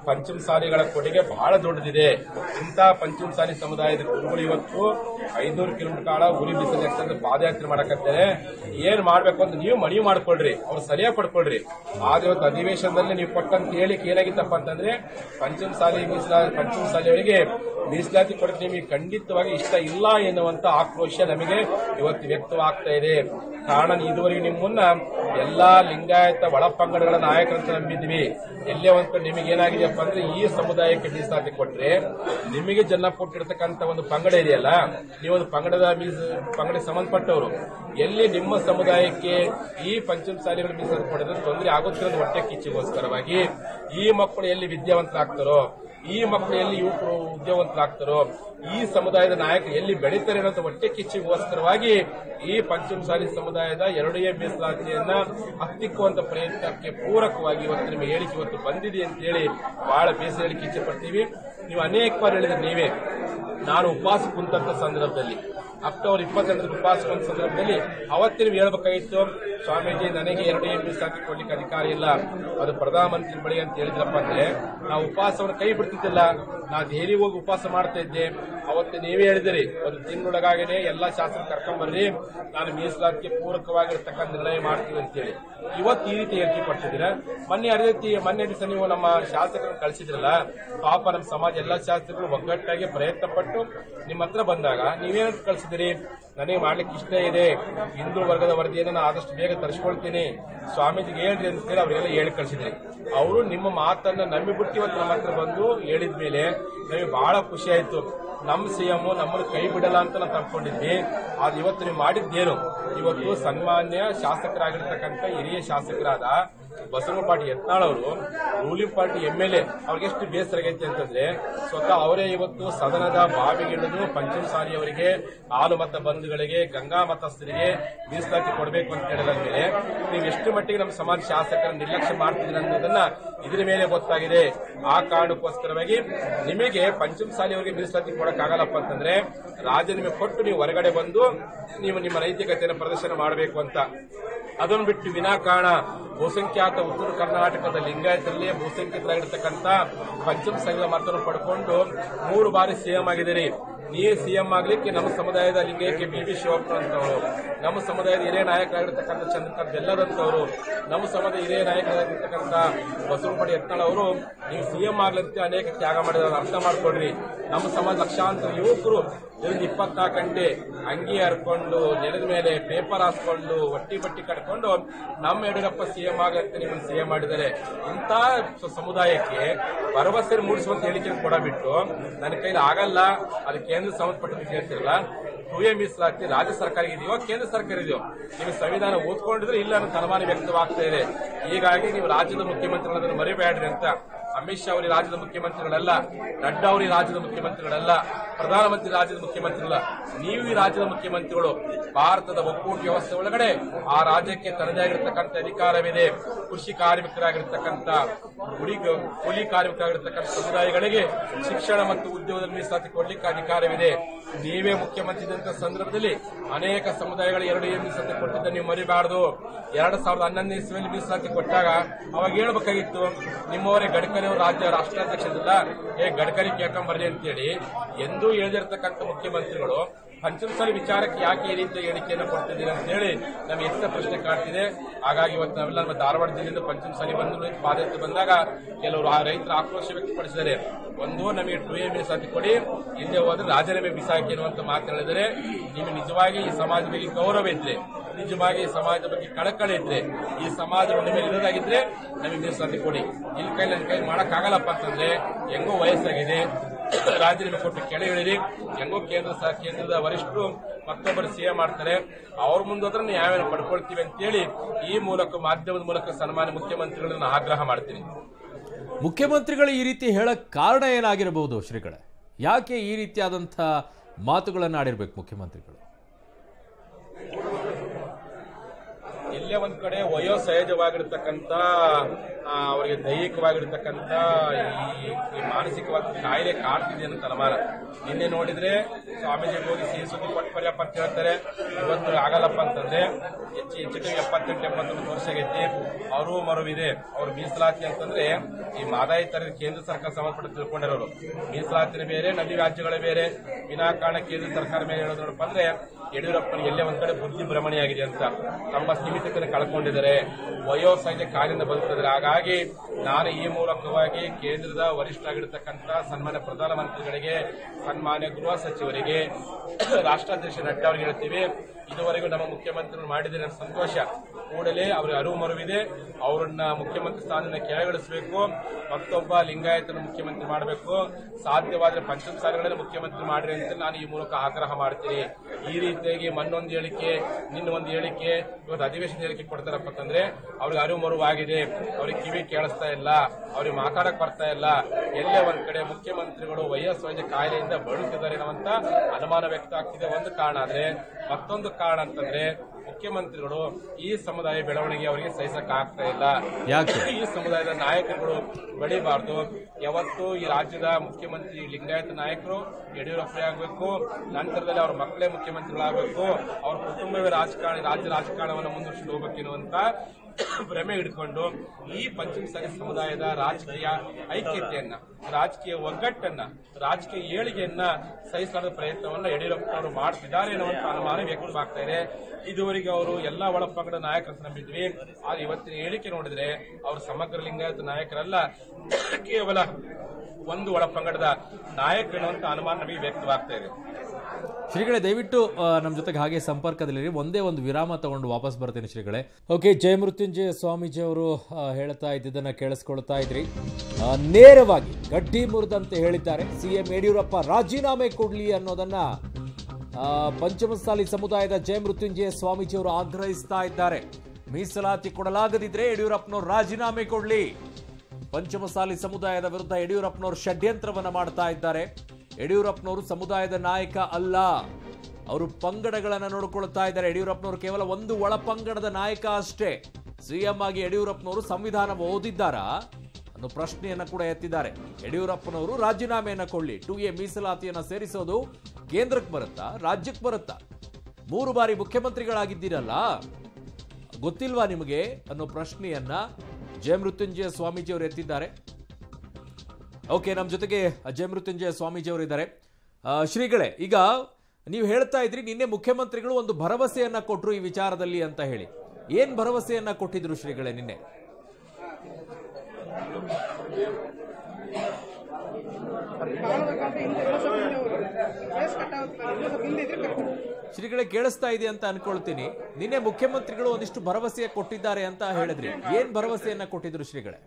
ಪಂಚಮಸಾಲಿಗಳ ಕೊಡುಗೆ ಬಹಳ ದೊಡ್ಡದಿದೆ ಇಂಥ ಪಂಚಮಸಾಲಿ ಸಮುದಾಯದ ಗುರುಗಳು ಇವತ್ತು ಐನೂರು ಕಿಲೋಮೀಟರ್ ಕಾಲ ಉರಿ ಬಿಸಿಲು ಎಕ್ಸಂದ್ರೆ ಪಾದಯಾತ್ರೆ ಮಾಡಕತ್ತಾರೆ ಏನ್ ಮಾಡ್ಬೇಕು ಅಂತ ನೀವು ಮನವಿ ಮಾಡ್ಕೊಳ್ರಿ ಅವ್ರು ಸರಿಯಾಗಿ ಪಡ್ಕೊಳ್ರಿ ಆದ್ರೆ ಇವತ್ತು ಅಧಿವೇಶನದಲ್ಲಿ ನೀವು ಕೊಟ್ಟಂತ ಹೇಳಿಕೆ ಏನಾಗಿತ್ತಪ್ಪ ಅಂತಂದ್ರೆ ಪಂಚಮಸಾಲಿ ಮೀಸಲಾ ಪಂಚಮಸಾಲಿಯವರಿಗೆ ಮೀಸಲಾತಿ ಕೊಡಕ್ಕೆ ನಿಮಗೆ ಖಂಡಿತವಾಗಿ ಇಷ್ಟ ಇಲ್ಲ ಎನ್ನುವಂತ ಆಕ್ರೋಶ ನಮಗೆ ಇವತ್ತು ವ್ಯಕ್ತವಾಗ್ತಾ ಇದೆ ಕಾರಣ ಇದುವರೆಗೆ ನಿಮ್ಮ ಮುನ್ನ ಎಲ್ಲಾ ಲಿಂಗಾಯತ ಒಳಪಂಗಡಗಳ ನಾಯಕರಂತ ನಂಬಿದ್ವಿ ಎಲ್ಲೇ ಒಂದ್ ಕಡೆ ನಿಮಗೆ ಏನಾಗಿದೆಯಪ್ಪ ಅಂದ್ರೆ ಈ ಸಮುದಾಯಕ್ಕೆ ಮೀಸಲಾತಿ ಕೊಟ್ರೆ ನಿಮಗೆ ಜನ ಕೊಟ್ಟಿರ್ತಕ್ಕಂಥ ಒಂದು ಪಂಗಡ ಇದೆಯಲ್ಲ ನೀವೊಂದು ಪಂಗಡದ ಮೀಸ ಪಂಗಡ ಸಂಬಂಧಪಟ್ಟವರು ಎಲ್ಲಿ ನಿಮ್ಮ ಸಮುದಾಯಕ್ಕೆ ಈ ಪಂಚಮಸಾಲಿಗಳ ಮೀಸಲಾತಿ ಕೊಡಿದ್ರೆ ತೊಂದರೆ ಆಗುತ್ತಿರೋದು ಹೊಟ್ಟೆ ಕಿಚ್ಚಿಗೋಸ್ಕರವಾಗಿ ಈ ಮಕ್ಕಳು ಎಲ್ಲಿ ವಿದ್ಯಾವಂತರಾಗ್ತಾರೋ ಈ ಮಕ್ಕಳು ಎಲ್ಲಿ ಯುವಕರು ಉದ್ಯೋಗವಂತರಾಗ್ತಾರೋ ಈ ಸಮುದಾಯದ ನಾಯಕರು ಎಲ್ಲಿ ಬೆಳೀತಾರೆ ಅನ್ನೋ ಹೊಟ್ಟೆ ಕಿಚ್ಚಿಗೋಸ್ಕರವಾಗಿ ಈ ಪಂಚಮಸಾಲಿ ಸಮುದಾಯದ ಎರಡನೇ ಮೀಸಲಾತಿಯನ್ನ ಹತ್ತಿಕ್ಕುವಂತ ಪ್ರಯತ್ನಕ್ಕೆ ಪೂರಕವಾಗಿ ಇವತ್ತು ನಿಮ್ಮ ಹೇಳಿಕೆ ಇವತ್ತು ಬಂದಿದೆ ಅಂತ ಹೇಳಿ ಬಹಳ ಬೇಸರ ಹೇಳಿಕೆ ಇಚ್ಛೆ ಪಡ್ತೀವಿ ನೀವು ಅನೇಕ ಬಾರಿ ಹೇಳಿದ್ರೆ ನೀವೇ ನಾನು ಉಪವಾಸ ಕುಂತಂತ ಸಂದರ್ಭದಲ್ಲಿ ಅಕ್ಟೋಬರ್ ಇಪ್ಪತ್ತೆಂಟರ ಉಪವಾಸ ಕುಂತ ಸಂದರ್ಭದಲ್ಲಿ ಅವತ್ತೇ ನೀವು ಹೇಳ್ಬೇಕಾಗಿತ್ತು ಸ್ವಾಮೀಜಿ ನನಗೆ ಎರಡು ಎಂ ಮೀಸಲಾತಿ ಕೊಡ್ಲಿಕ್ಕೆ ಅಧಿಕಾರ ಇಲ್ಲ ಅದು ಪ್ರಧಾನಮಂತ್ರಿ ಬಳಿ ಅಂತ ಹೇಳಿದ್ರಪ್ಪ ಅಂದ್ರೆ ನಾವು ಉಪವಾಸವನ್ನು ಕೈ ಬಿಡ್ತಿದ್ದಿಲ್ಲ ನಾ ದೆಹಲಿ ಹೋಗಿ ಉಪವಾಸ ಮಾಡ್ತಾ ಇದ್ದೆ ಅವತ್ತು ನೀವೇ ಹೇಳಿದಿರಿ ಒಂದು ತಿಂಗಳೊಳಗಾಗನೆ ಎಲ್ಲಾ ಶಾಸಕರು ಕರ್ಕೊಂಡ್ಬರ್ರಿ ನಾನು ಮೀಸಲಾತಿಗೆ ಪೂರಕವಾಗಿರ್ತಕ್ಕಂಥ ನಿರ್ಣಯ ಮಾಡ್ತೀವಿ ಅಂತೇಳಿ ಇವತ್ತು ಈ ರೀತಿ ಹೇಳಿಕೆ ಕೊಡ್ತಿದ್ದೀರಾ ಮೊನ್ನೆ ಅದೇ ರೀತಿ ಮೊನ್ನೆ ದಿವಸ ನೀವು ನಮ್ಮ ಶಾಸಕರನ್ನು ಕಳಿಸಿದ್ರಲ್ಲ ಪಾಪ ನಮ್ಮ ಸಮಾಜ ಎಲ್ಲಾ ಶಾಸಕರು ಒಗ್ಗಟ್ಟಾಗಿ ಪ್ರಯತ್ನ ಪಟ್ಟು ನಿಮ್ಮ ಹತ್ರ ಬಂದಾಗ ನೀವೇನು ಕಳಿಸಿದಿರಿ ನನಗೆ ಮಾಡ್ಲಿಕ್ಕೆ ಇಷ್ಟ ಇದೆ ಹಿಂದೂ ವರ್ಗದ ವರದಿಯನ್ನು ನಾನು ಆದಷ್ಟು ಬೇಗ ತರಿಸ್ಕೊಳ್ತೀನಿ ಸ್ವಾಮೀಜಿಗೆ ಹೇಳ್ರಿ ಅಂತ ಹೇಳಿ ಅವರಿಗೆಲ್ಲ ಹೇಳಿ ಕಳಿಸಿದ್ರಿ ಅವರು ನಿಮ್ಮ ಮಾತನ್ನ ನಂಬಿಬಿಟ್ಟು ಇವತ್ತು ನಮ್ಮ ಹತ್ರ ಬಂದು ಹೇಳಿದ ಮೇಲೆ ನಮಗೆ ಬಹಳ ಖುಷಿ ಆಯ್ತು ನಮ್ಮ ಸಿಎಂ ನಮ್ಮನ್ನು ಕೈ ಬಿಡಲ್ಲ ಅಂತ ನಾವು ತಂದ್ಕೊಂಡಿದ್ವಿ ಅದು ಇವತ್ತು ನೀವು ಮಾಡಿದ್ದೇನು ಇವತ್ತು ಸನ್ಮಾನ್ಯ ಶಾಸಕರಾಗಿರ್ತಕ್ಕಂಥ ಹಿರಿಯ ಶಾಸಕರಾದ ಬಸವನ ಪಾಟಿ ಯತ್ನಾಳ್ ಅವರು ruling party M L A ಅವ್ರಿಗೆ ಎಷ್ಟು ಬೇಸರ ಆಗೈತೆ ಅಂತಂದ್ರೆ ಸ್ವತಃ ಅವರೇ ಇವತ್ತು ಸದನದ ಬಾವಿಗಿಳಿದು ಪಂಚಮಸಾಲಿ ಅವರಿಗೆ ಹಾಲು ಮತ ಬಂಧುಗಳಿಗೆ ಗಂಗಾ ಮತಸ್ಥರಿಗೆ ಮೀಸಲಾತಿ ಕೊಡಬೇಕು ಅಂತ ಹೇಳಿದ ಮೇಲೆ ನೀವು ಎಷ್ಟು ಮಟ್ಟಿಗೆ ನಮ್ಮ ಸಮಾಜ ಶಾಸಕರ ನಿರ್ಲಕ್ಷ್ಯ ಮಾಡ್ತಿದ್ದೀರಿ ಅನ್ನೋದನ್ನ ಇದ್ರ ಮೇಲೆ ಗೊತ್ತಾಗಿದೆ ಆ ಕಾರಣಕ್ಕೋಸ್ಕರವಾಗಿ ನಿಮಗೆ ಪಂಚಮಸಾಲಿ ಅವರಿಗೆ ಮೀಸಲಾತಿ ಕೊಡಕ್ಕಾಗಲ್ಲಪ್ಪ ಅಂತಂದ್ರೆ ರಾಜ್ಯ ನಿಮಗೆ ಕೊಟ್ಟು ನೀವು ಹೊರಗಡೆ ಬಂದು ನೀವು ನಿಮ್ಮ ನೈತಿಕತೆಯನ್ನು ಪ್ರದರ್ಶನ ಮಾಡಬೇಕು ಅಂತ ಅದನ್ನು ಬಿಟ್ಟು ವಿನಾಕಾರಣ ಬಹುಸಂಖ್ಯಾತ ಉತ್ತರ ಕರ್ನಾಟಕದ ಲಿಂಗಾಯತರಲ್ಲೇ ಬಹುಸಂಖ್ಯಾತರಾಗಿರ್ತಕ್ಕಂಥ ಪಂಚಮಸಾಲಿಗಳ ಮತವನ್ನು ಪಡ್ಕೊಂಡು ಮೂರು ಬಾರಿ ಸಿಎಂ ಆಗಿದ್ದೀರಿ ನೀವೇ ಸಿಎಂ ಆಗ್ಲಿಕ್ಕೆ ನಮ್ಮ ಸಮುದಾಯದ ಲಿಂಗೈಕ್ಯ ಬಿ ಬಿ ಶಿವಪ್ಪ ಅಂತವರು ನಮ್ಮ ಸಮುದಾಯದ ಹಿರಿಯ ನಾಯಕರಾಗಿರ್ತಕ್ಕಂಥ ಚಂದ್ರಕಾಂತ್ ಬೆಲ್ಲದಂತವರು ನಮ್ಮ ಸಮಾಜದ ಹಿರಿಯ ನಾಯಕರಾಗಿರ್ತಕ್ಕಂಥ ಬಸವನಪಡಿ ಯತ್ನಾಳ್ ಅವರು ನೀವು ಸಿಎಂ ಆಗ್ಲಂತೆ ಅನೇಕ ತ್ಯಾಗ ಮಾಡಿದ್ರೆ ಅರ್ಥ ಮಾಡ್ಕೊಡ್ರಿ ನಮ್ಮ ಸಮಾಜ ಲಕ್ಷಾಂತರ ಯುವಕರು ದಿನದ ಇಪ್ಪತ್ನಾಲ್ಕು ಗಂಟೆ ಅಂಗಿ ಹರ್ಕೊಂಡು ನೆಲದ ಮೇಲೆ ಪೇಪರ್ ಹಾಸ್ಕೊಂಡು ಒಟ್ಟಿ ಬಟ್ಟಿ ಕಟ್ಕೊಂಡು ನಮ್ಮ ಯಡಿಯೂರಪ್ಪ ಸಿಎಂ ಆಗಂತೆ ನಿಮ್ಮನ್ನು ಸಿಎಂ ಮಾಡಿದ್ದಾರೆ ಇಂಥ ಸ- ಸಮುದಾಯಕ್ಕೆ ಭರವಸೆ ಮೂಡಿಸುವಂತ ಹೇಳಿಕೆ ಕೊಡಬಿಟ್ಟು ನನ್ನ ಕೈಲಿ ಆಗಲ್ಲ ಅದು ಕೇಂದ್ರ ಸಂಬಂಧಪಟ್ಟದ್ದು ಹೇಳ್ತಿರಲ್ಲ ಟು ಎ ಮೀಸಲಾತಿ ರಾಜ್ಯ ಸರ್ಕಾರ ಇದೆಯೋ ಕೇಂದ್ರ ಸರ್ಕಾರ ಇದೆಯೋ ನೀವು ಸಂವಿಧಾನ ಓದ್ಕೊಂಡಿದ್ರೆ ಇಲ್ಲ ಅನ್ನೋ ಅನುಮಾನ ವ್ಯಕ್ತವಾಗ್ತಾ ಇದೆ ಹೀಗಾಗಿ ನೀವು ರಾಜ್ಯದ ಮುಖ್ಯಮಂತ್ರಿಗಳನ್ನ ಮರಿಬೇಡ್ರಿ ಅಂತ ಅಮಿತ್ ಶಾ ಅವರಿಗೆ ರಾಜ್ಯದ ಮುಖ್ಯಮಂತ್ರಿಗಳಲ್ಲ ನಡ್ಡಾ ಅವರಿಗೆ ರಾಜ್ಯದ ಮುಖ್ಯಮಂತ್ರಿಗಳಲ್ಲ ಪ್ರಧಾನಮಂತ್ರಿ ರಾಜ್ಯದ ಮುಖ್ಯಮಂತ್ರಿಗಳಲ್ಲ ನೀವು ಈ ರಾಜ್ಯದ ಮುಖ್ಯಮಂತ್ರಿಗಳು ಭಾರತದ ಒಕ್ಕೂಟ ವ್ಯವಸ್ಥೆ ಒಳಗಡೆ ಆ ರಾಜ್ಯಕ್ಕೆ ತನ್ನದೇ ಆಗಿರ್ತಕ್ಕಂಥ ಅಧಿಕಾರವಿದೆ ಕೃಷಿ ಕಾರ್ಮಿಕರಾಗಿರ್ತಕ್ಕಂಥ ಗುಡಿ ಕೂಲಿ ಕಾರ್ಮಿಕರಾಗಿರ್ತಕ್ಕಂಥ ಸಮುದಾಯಗಳಿಗೆ ಶಿಕ್ಷಣ ಮತ್ತು ಉದ್ಯೋಗದಲ್ಲಿ ಮೀಸಲಾತಿ ಕೊಡ್ಲಿಕ್ಕೆ ಅಧಿಕಾರವಿದೆ ನೀವೇ ಮುಖ್ಯಮಂತ್ರಿ ಇದ್ದಂತ ಸಂದರ್ಭದಲ್ಲಿ ಅನೇಕ ಸಮುದಾಯಗಳು ಎರಡು ಏನು ಮೀಸಲಾತಿ ಕೊಟ್ಟಿದ್ದ ನೀವು ಮರಿಬಾರದು ಎರಡ್ ಸಾವಿರದ ಹನ್ನೊಂದನೇ ಇಸ್ವಿಯಲ್ಲಿ ಮೀಸಲಾತಿ ಕೊಟ್ಟಾಗ ಅವಾಗ ಹೇಳ್ಬೇಕಾಗಿತ್ತು ನಿಮ್ಮವರೇ ಗಡ್ಕರಿ ಅವರು ರಾಜ್ಯ ರಾಷ್ಟ್ರಾಧ್ಯಕ್ಷರಿಲ್ಲ ಏ ಗಡ್ಕರಿ ಕೇಳ್ಕೊಂಬರ್ರಿ ಅಂತೇಳಿ ಎಂದೂ ಹೇಳಿರ್ತಕ್ಕಂಥ ಮುಖ್ಯಮಂತ್ರಿಗಳು ಪಂಚಮಸಾಲಿ ವಿಚಾರಕ್ಕೆ ಯಾಕೆ ಈ ರೀತಿಯ ಹೇಳಿಕೆಯನ್ನು ಕೊಡ್ತಿದ್ದೀರಿ ಅಂತ ಹೇಳಿ ನಮ್ಗೆ ಹೆಚ್ಚಿನ ಪ್ರಶ್ನೆ ಕಾಡ್ತಿದೆ ಹಾಗಾಗಿ ಇವತ್ತು ನಾವೆಲ್ಲ ನಮ್ಮ ಧಾರವಾಡ ಜಿಲ್ಲೆಯಿಂದ ಪಂಚಮಸಾಲಿ ಬಂದು ಪಾದಯಾತ್ರೆ ಬಂದಾಗ ಕೆಲವರು ಆ ರೈತರ ಆಕ್ರೋಶ ವ್ಯಕ್ತಪಡಿಸಿದ್ದಾರೆ ಒಂದು ನಮಗೆ ಟು ಎ ಮೀಸಲಾತಿ ಕೊಡಿ ಹಿಂದೆ ಹೋದ್ರೆ ರಾಜೀನಾಮೆ ಬಿಸಾಕಿ ಅನ್ನುವಂತ ಮಾತು ಹೇಳಿದರೆ ನೀವು ನಿಜವಾಗಿ ಈ ಸಮಾಜದ ಬಗ್ಗೆ ಗೌರವ ಇದ್ರೆ ನಿಜವಾಗಿ ಈ ಸಮಾಜದ ಬಗ್ಗೆ ಕಳಕಳಿ ಇದ್ರೆ ಈ ಸಮಾಜ ಮೇಲೆ ಇರೋದಾಗಿದ್ರೆ ನಮಗೆ ಮೀಸಲಾತಿ ಕೊಡಿ ಇಲ್ಲಿ ಕೈ ನನ್ನ ಕೈ ಮಾಡಕ್ಕಾಗಲ್ಲಪ್ಪ ಅಂತಂದ್ರೆ ಹೆಂಗೋ ವಯಸ್ಸಾಗಿದೆ ರಾಜೀನಾಮೆ ಕೊಟ್ಟು ಕೆಳಗಿಳಿರಿ ಹೆಂಗೋ ಕೇಂದ್ರ ಸ- ಕೇಂದ್ರದ ವರಿಷ್ಠರು ಮತ್ತೊಬ್ಬರು ಸಿಎಂ ಮಾಡ್ತಾರೆ ಅವ್ರ ಮುಂದೋದ್ರೆ ಯಾವ್ಯಾವ ಪಡ್ಕೊಳ್ತೀವಿ ಅಂತೇಳಿ ಈ ಮೂಲಕ ಮಾಧ್ಯಮದ ಮೂಲಕ ಸನ್ಮಾನ್ಯ ಮುಖ್ಯಮಂತ್ರಿಗಳನ್ನ ಆಗ್ರಹ ಮಾಡ್ತೀನಿ ಮುಖ್ಯಮಂತ್ರಿಗಳು ಈ ರೀತಿ ಹೇಳಕ್ ಕಾರಣ ಏನಾಗಿರಬಹುದು ಶ್ರೀಗಳೇ ಯಾಕೆ ಈ ರೀತಿಯಾದಂಥ ಮಾತುಗಳನ್ನು ಆಡಿರ್ಬೇಕು ಮುಖ್ಯಮಂತ್ರಿಗಳು ಎಲ್ಲೇ ಒಂದ್ ಕಡೆ ವಯೋಸಹಜವಾಗಿರ್ತಕ್ಕಂಥ ಆ, ಅವರಿಗೆ ದೈಹಿಕವಾಗಿರ್ತಕ್ಕಂಥ ಈ ಈ ಮಾನಸಿಕವಾದ ಕಾಯಿಲೆ ಕಾಡ್ತಿದೆ ಅನ್ನೋ ಅನುಮಾನ ನಿನ್ನೆ ನೋಡಿದ್ರೆ ಸ್ವಾಮೀಜಿಗೆ ಹೋಗಿ ಸಿಹಿ ಸುದ್ದಿ ಕೊಟ್ಟು ಬರ್ಯಪ್ಪ ಅಂತ ಹೇಳ್ತಾರೆ ಇವತ್ತು ಆಗಲ್ಲಪ್ಪ ಅಂತಂದ್ರೆ ಹೆಚ್ಚು ಹೆಚ್ಚು ಎಪ್ಪತ್ತೆಂಟು ಎಪ್ಪತ್ತೊಂಬತ್ತು ವರ್ಷ ಆಗೈತಿ ಅವರು ಮರುವಿದೆ ಅವ್ರ ಮೀಸಲಾತಿ ಅಂತಂದ್ರೆ ಈ ಮಾದಾಯಿ ತರ ಕೇಂದ್ರ ಸರ್ಕಾರ ಸಂಬಂಧಪಟ್ಟ ತಿಳ್ಕೊಂಡಿರೋರು ಮೀಸಲಾತಿನ ಬೇರೆ ನದಿ ರಾಜ್ಯಗಳೇ ಬೇರೆ ವಿನಾಕಾರಣ ಕೇಂದ್ರ ಸರ್ಕಾರ ಮೇಲೆ ಹೇಳೋದು ನೋಡಪ್ಪ ಅಂದ್ರೆ ಯಡಿಯೂರಪ್ಪನ ಎಲ್ಲೇ ಒಂದ್ ಕಡೆ ಬುದ್ಧಿ ಭ್ರಮಣೆಯಾಗಿದೆ ಅಂತ ತಮ್ಮ ಸ್ಥಿಮಿತತೆಯನ್ನು ಕಳ್ಕೊಂಡಿದ್ದಾರೆ ವಯೋಸಹಜ ಕಾಲಿಂದ ಬದುಕಿದ್ದಾರೆ ಹಾಗಾಗಿ ನಾನು ಈ ಮೂಲಕವಾಗಿ ಕೇಂದ್ರದ ವರಿಷ್ಠ ಆಗಿರತಕ್ಕಂಥ ಸನ್ಮಾನ್ಯ ಪ್ರಧಾನಮಂತ್ರಿಗಳಿಗೆ ಸನ್ಮಾನ್ಯ ಗೃಹ ಸಚಿವರಿಗೆ ರಾಷ್ಟ್ರಾಧ್ಯಕ್ಷ ನಡ್ಡಾ ಅವರಿಗೆ ಹೇಳ್ತೀವಿ ಇದುವರೆಗೂ ನಮ್ಮ ಮುಖ್ಯಮಂತ್ರಿಗಳು ಮಾಡಿದರೆ ನನ್ನ ಸಂತೋಷ ಕೂಡಲೇ ಅವರಿಗೆ ಅರಿವು ಮರುವಿದೆ ಅವರನ್ನ ಮುಖ್ಯಮಂತ್ರಿ ಸ್ಥಾನದಿಂದ ಕೆಳಗಿಳಿಸಬೇಕು ಮತ್ತೊಬ್ಬ ಲಿಂಗಾಯತನ ಮುಖ್ಯಮಂತ್ರಿ ಮಾಡಬೇಕು ಸಾಧ್ಯವಾದರೆ ಪಂಚಮ ಸಾಲಿಗಳಲ್ಲಿ ಮುಖ್ಯಮಂತ್ರಿ ಮಾಡ್ರಿ ಅಂತ ನಾನು ಈ ಮೂಲಕ ಆಗ್ರಹ ಮಾಡ್ತೀನಿ ಈ ರೀತಿಯಾಗಿ ಮನ್ನೊಂದು ಹೇಳಿಕೆ ನಿನ್ನ ಒಂದು ಹೇಳಿಕೆ ಇವತ್ತು ಅಧಿವೇಶನ ಹೇಳಿಕೆ ಕೊಡ್ತಾರಪ್ಪ ಅಂತಂದ್ರೆ ಅವ್ರಿಗೆ ಅರಿವು ಮರುವಾಗಿದೆ ಅವ್ರಿಗೆ ಕಿವಿ ಕೇಳಿಸ್ತಾ ಇಲ್ಲ ಅವ್ರಿಗೆ ಮಾತಾಡಕ್ ಬರ್ತಾ ಇಲ್ಲ ಎಲ್ಲೇ ಒಂದ್ ಕಡೆ ಮುಖ್ಯಮಂತ್ರಿಗಳು ವಯಸ್ಸು ಕಾಯಿಲೆಯಿಂದ ಬಳಲ್ತಿದ್ದಾರೆ ಅನ್ನುವಂತ ಅನುಮಾನ ವ್ಯಕ್ತ ಆಗ್ತಿದೆ ಒಂದು ಕಾರಣ ಆದ್ರೆ ಮತ್ತೊಂದು ಕಾರಣ ಅಂತಂದ್ರೆ ಮುಖ್ಯಮಂತ್ರಿಗಳು ಈ ಸಮುದಾಯ ಬೆಳವಣಿಗೆ ಅವರಿಗೆ ಸಹಿಸಕ್ ಆಗ್ತಾ ಇಲ್ಲ ಯಾಕೆ? ಈ ಸಮುದಾಯದ ನಾಯಕರುಗಳು ಬೆಳಿಬಾರ್ದು ಯಾವತ್ತು ಈ ರಾಜ್ಯದ ಮುಖ್ಯಮಂತ್ರಿ ಲಿಂಗಾಯತ ನಾಯಕರು ಯಡಿಯೂರಪ್ಪ ಆಗಬೇಕು ನಂತರದಲ್ಲಿ ಅವ್ರ ಮಕ್ಕಳೇ ಮುಖ್ಯಮಂತ್ರಿಗಳಾಗಬೇಕು ಅವ್ರ ಕುಟುಂಬವೇ ರಾಜಕಾರಣ ರಾಜ್ಯ ರಾಜಕಾರಣವನ್ನು ಮುಂದುವರಿಸಿಕೊಂಡು ಹೋಗ್ಬೇಕೆನ್ನುವಂತ ಭ್ರಮೆ ಹಿಡ್ಕೊಂಡು ಈ ಪಂಚಮಸಾಲಿ ಸಮುದಾಯದ ರಾಜಕೀಯ ಐಕ್ಯತೆಯನ್ನ ರಾಜಕೀಯ ಒಗ್ಗಟ್ಟನ್ನ ರಾಜಕೀಯ ಏಳಿಗೆಯನ್ನ ಸಹಿಸಲಾದ ಪ್ರಯತ್ನವನ್ನ ಯಡಿಯೂರಪ್ಪ ಅವರು ಮಾಡ್ತಿದ್ದಾರೆ ಅನ್ನುವಂತ ಅನುಮಾನ ವ್ಯಕ್ತವಾಗ್ತಾ ಇದೆ ಇದುವರೆಗೆ ಅವರು ಎಲ್ಲಾ ಒಳಪಂಗಡ ನಾಯಕರನ್ನು ನಂಬಿದ್ವಿ ಆದ್ರೆ ಇವತ್ತಿನ ಹೇಳಿಕೆ ನೋಡಿದ್ರೆ ಅವರು ಸಮಗ್ರ ಲಿಂಗಾಯತ ನಾಯಕರಲ್ಲ ಕೇವಲ ಒಂದು ಒಳಪಂಗಡದ ನಾಯಕರೆನ್ನುವಂತ ಅನುಮಾನ ನಮಗೆ ವ್ಯಕ್ತವಾಗ್ತಾ ಇದೆ ಶ್ರೀಗಳೇ ದಯವಿಟ್ಟು ಆ, ನಮ್ಮ ಜೊತೆಗೆ ಹಾಗೆ ಸಂಪರ್ಕದಲ್ಲಿರಿ ಒಂದೇ ಒಂದು ವಿರಾಮ ತಗೊಂಡು ವಾಪಸ್ ಬರ್ತೀನಿ ಶ್ರೀಗಳೇ ಓಕೆ ಜಯಮೃತ್ಯುಂಜಯ ಸ್ವಾಮೀಜಿ ಅವರು ಆ, ಹೇಳ್ತಾ ಇದ್ದಿದ್ದನ್ನ ಕೇಳಿಸ್ಕೊಳ್ತಾ ಇದ್ರಿ ಆ, ನೇರವಾಗಿ ಗಡ್ಡಿ ಮುರಿದಂತೆ ಹೇಳಿದ್ದಾರೆ ಸಿಎಂ ಯಡಿಯೂರಪ್ಪ ರಾಜೀನಾಮೆ ಕೊಡ್ಲಿ ಅನ್ನೋದನ್ನ ಆ, ಪಂಚಮಸಾಲಿ ಸಮುದಾಯದ ಜಯಮೃತ್ಯುಂಜಯ ಸ್ವಾಮೀಜಿ ಅವರು ಆಗ್ರಹಿಸ್ತಾ ಇದ್ದಾರೆ ಮೀಸಲಾತಿ ಕೊಡಲಾಗದಿದ್ರೆ ಯಡಿಯೂರಪ್ಪನವರು ರಾಜೀನಾಮೆ ಕೊಡ್ಲಿ ಪಂಚಮಸಾಲಿ ಸಮುದಾಯದ ವಿರುದ್ಧ ಯಡಿಯೂರಪ್ಪನವರು ಷಡ್ಯಂತ್ರವನ್ನ ಮಾಡ್ತಾ ಇದ್ದಾರೆ ಯಡಿಯೂರಪ್ಪನವರು ಸಮುದಾಯದ ನಾಯಕ ಅಲ್ಲ ಅವರು ಪಂಗಡಗಳನ್ನ ನೋಡಿಕೊಳ್ತಾ ಇದ್ದಾರೆ ಯಡಿಯೂರಪ್ಪನವರು ಕೇವಲ ಒಂದು ಒಳಪಂಗಡದ ನಾಯಕ ಅಷ್ಟೇ ಸಿಎಂ ಆಗಿ ಯಡಿಯೂರಪ್ಪನವರು ಸಂವಿಧಾನ ಓದಿದ್ದಾರಾ ಅನ್ನೋ ಪ್ರಶ್ನೆಯನ್ನ ಕೂಡ ಎತ್ತಿದ್ದಾರೆ ಯಡಿಯೂರಪ್ಪನವರು ರಾಜೀನಾಮೆಯನ್ನ ಕೊಳ್ಳಿ ಟು ಎ ಮೀಸಲಾತಿಯನ್ನ ಸೇರಿಸೋದು ಕೇಂದ್ರಕ್ಕೆ ಬರುತ್ತಾ ರಾಜ್ಯಕ್ಕೆ ಬರುತ್ತಾ ಮೂರು ಬಾರಿ ಮುಖ್ಯಮಂತ್ರಿಗಳಾಗಿದ್ದೀರಲ್ಲ ಗೊತ್ತಿಲ್ವಾ ನಿಮಗೆ ಅನ್ನೋ ಪ್ರಶ್ನೆಯನ್ನ ಜಯಮೃತ್ಯುಂಜಯ ಸ್ವಾಮೀಜಿ ಅವರು ಎತ್ತಿದ್ದಾರೆ ಓಕೆ ನಮ್ಮ ಜೊತೆಗೆ ಜಯಮೃತ್ಯುಂಜಯ ಸ್ವಾಮೀಜಿ ಅವರು ಇದ್ದಾರೆ ಆ, ಶ್ರೀಗಳೇ ಈಗ ನೀವು ಹೇಳ್ತಾ ಇದ್ರಿ ನಿನ್ನೆ ಮುಖ್ಯಮಂತ್ರಿಗಳು ಒಂದು ಭರವಸೆಯನ್ನ ಕೊಟ್ರು ಈ ವಿಚಾರದಲ್ಲಿ ಅಂತ ಹೇಳಿ ಏನ್ ಭರವಸೆಯನ್ನ ಕೊಟ್ಟಿದ್ರು ಶ್ರೀಗಳೇ ನಿನ್ನೆ ಶ್ರೀಗಳೇ ಕೇಳಿಸ್ತಾ ಇದೆ ಅಂತ ಅನ್ಕೊಳ್ತೀನಿ ನಿನ್ನೆ ಮುಖ್ಯಮಂತ್ರಿಗಳು ಒಂದಿಷ್ಟು ಭರವಸೆ ಕೊಟ್ಟಿದ್ದಾರೆ ಅಂತ ಹೇಳಿದ್ರಿ ಏನ್ ಭರವಸೆಯನ್ನ ಕೊಟ್ಟಿದ್ರು ಶ್ರೀಗಳೇ